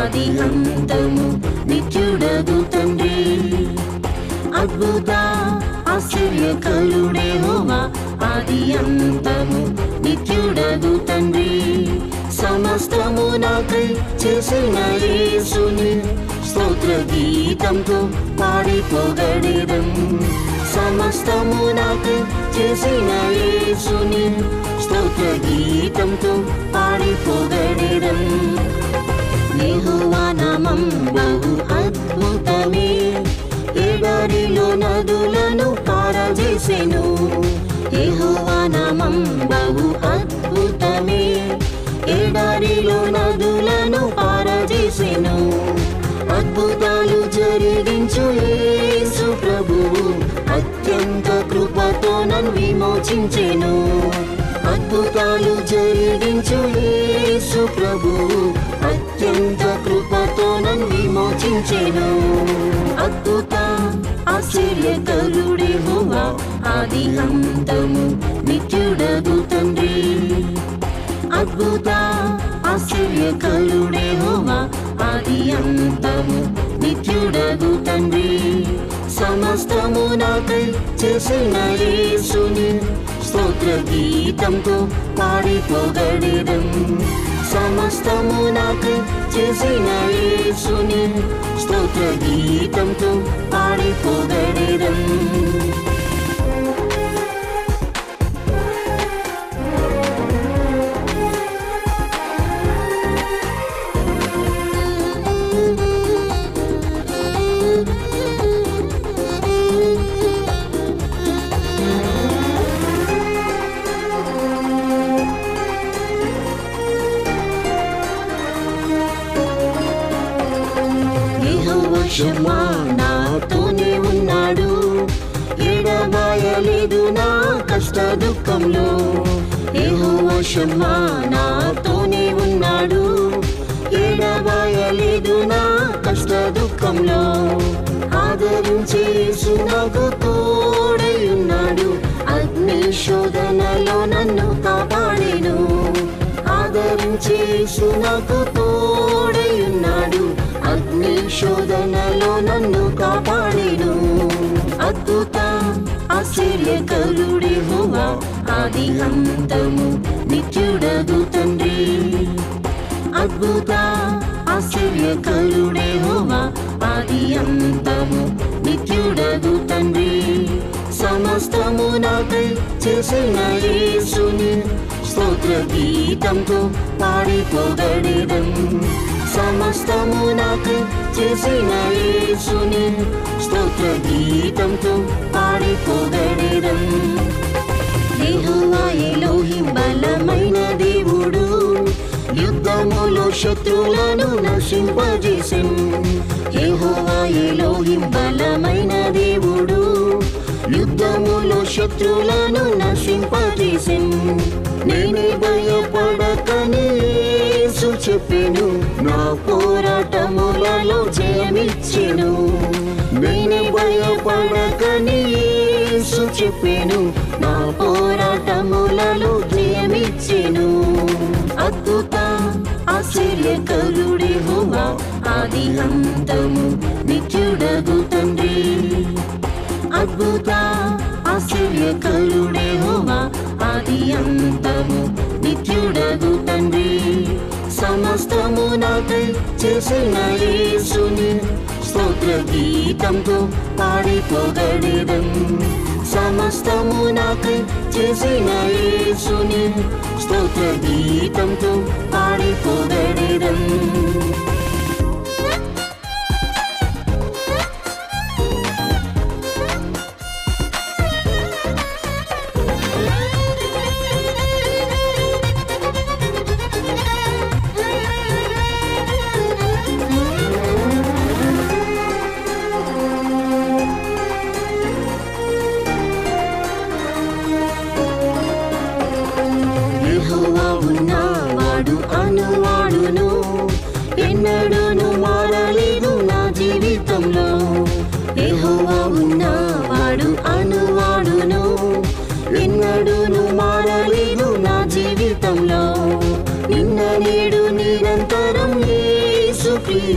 ఆది హంతము నిత్యుడగు తండ్రి అద్భుత ఆశ్చర్యకరుడే హోమా ఆది అంతము నిత్యుడగు తండ్రి సమస్తము నాకై చేసిన యేసుని స్తోత్ర గీతంతో పాడి పొగడేదం సమస్తము నాకై చేసిన యేసుని స్తోత్ర గీతంతో పాడి పొగడేదం యెహోవా నామం బహు అద్భుతమే ఎడారిలో నదులను పారజేసెను యెహోవా నామం బహు అద్భుతమే ఎడారిలో నదులను పారజేసెను అద్భుతాలు జరిగించు యేసు ప్రభువు అత్యంత కృపతో నన్ను విమోచించెను అద్భుతాలు జరిగించు యేసు ప్రభువు అత్యంత కృపతో నన్ను విమోచించెను అద్భుత ఆశ్చర్యకరుడే హోవా ఆది అంతము నిత్యుడగు తండ్రి అద్భుత ఆశ్చర్యకరుడే హోవా ఆది అంతము నిత్యుడగు తండ్రి సమస్తము నాకై చేసిన యేసుని స్తోత్ర గీతంతో పాడి పొగడేదం సమస్తము నాకై చేసిన యేసుని స్తోత్ర గీతంతో పాడి పొగడేదం యెహోవా షమ్మా నాతోనే ఉన్నాడు ఎడబాయలేదు నా కష్ట దుఃఖంలో యెహోవా షమ్మా నాతోనే ఉన్నాడు ఎడబాయలేదు నా కష్ట దుఃఖంలో ఆదరించే యేసు నాకు తోడై ఉన్నాడు అగ్ని శోధనలో నన్ను కాపాడేను ఆదరించే యేసు నాకు తోడై ఉన్నాడు అగ్ని శోధనలో నన్ను కాపాడేను అద్భుత ఆశ్చర్యకరుడే హోవా ఆది హంతము నిత్యుడగు తండ్రి అద్భుత ఆశ్చర్యకరుడే హోవా ఆది అంతము నిత్యుడగు తండ్రి సమస్తము నాకై చేసిన యేసుని స్తోత్ర గీతంతో పాడి పొగడేదం సమస్తము నాకై చేసిన యేసుని స్తోత్ర గీతంతో పాడి పొగడేదం యెహోవా ఎలోహిం బలమైన దేవుడు యుద్ధములో శత్రువులను నశింపజేసెన్ యెహోవా ఎలోహిం బలమైన దేవుడు యుద్ధములో శత్రువులను నశింపజేసెన్ నేనే భయపడకని యేసు చెప్పెను నా పోరాటములలో జయమిచ్చెను నేనే భయపడకని యేసు చెప్పెను నా పోరాటములలో జయమిచ్చెను అద్భుత ఆశ్చర్యకరుడే హోవా ఆది హంతము నిత్యుడగు తండ్రి అద్భుత ఆశ్చర్యకరుడే హోవా ఆది అంతము నిత్యుడగు తండ్రి సమస్తము నాకై చేసిన యేసుని స్తోత్ర గీతంతో పాడి పొగడేదం సమస్తము నాకై చేసిన యేసుని స్తోత్ర గీతంతో పాడి పొగడేదం యెహోవా ఉన్నవాడు అనువాడును ఎన్నడూను మారలేదు నా జీవితంలో యెహోవా ఉన్నవాడు అనువాడును ఎన్నడూను మారలేదు నా జీవితంలో నిన్న నేడు నిరంతరం యేసు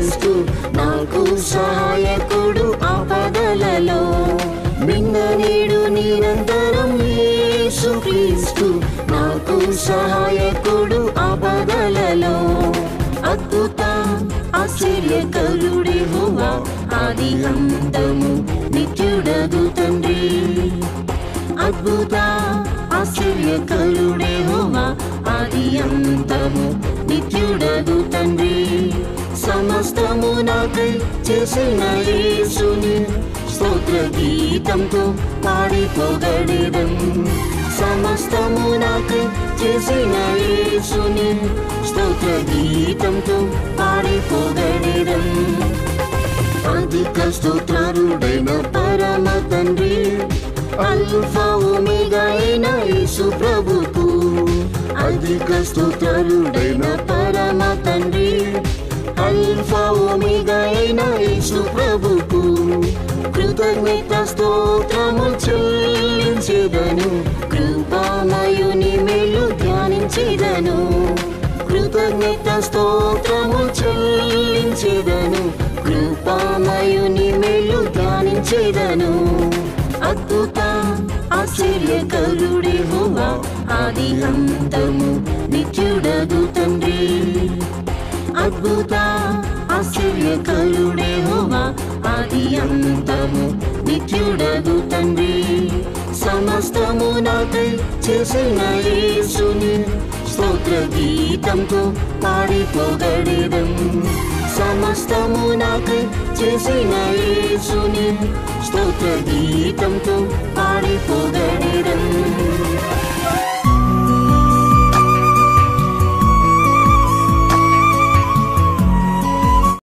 నాకు సహాయకుడు ఆపదలలో నిన్న నేడు నిరంతరం యేసు క్రీస్తు నాకు సహాయకుడు ఆపదలలో అద్భుత ఆశ్చర్యకరుడే హోవా ఆది అంతము నిత్యుడగు తండ్రి అద్భుత ఆశ్చర్యకరుడే హోవా ఆది అంతము నిత్యుడగు తండ్రి సమస్తము నాకై చేసిన యేసుని స్తోత్ర గీతంతో పాడి పొగడేదం సమస్తము నాకై చేసిన యేసుని స్తోత్ర గీతంతో పాడి పొగడేదం అధిక స్తోత్రారుడైన పరమ తండ్రి అల్ఫా ఒమేగా అయిన యేసు ప్రభుకు అధిక స్తోత్రారుడైన పరమ తండ్రి అల్ఫా ఒమేగా అయిన యేసు ప్రభుకు కృతజ్ఞత స్తోత్రము చెల్లించేదను కృపామయుని మేలు ధ్యానించేదను కృతజ్ఞత స్తోత్రము చెల్లించేదను కృపామయుని మేలు ధ్యానించేదను అద్భుత ఆశ్చర్యకరుడే హోవా ఆది అంతము నిత్యుడగు తండ్రి అద్భుత ఆశ్చర్యకరుడే హోవా ఆది అంతము నిత్యుడగు తండ్రి సమస్తము నాకై చేసిన యేసుని స్తోత్ర గీతంతో పాడి పొగడేదం సమస్తము నాకై చేసిన యేసుని స్తోత్ర గీతంతో పాడి పొగడేదం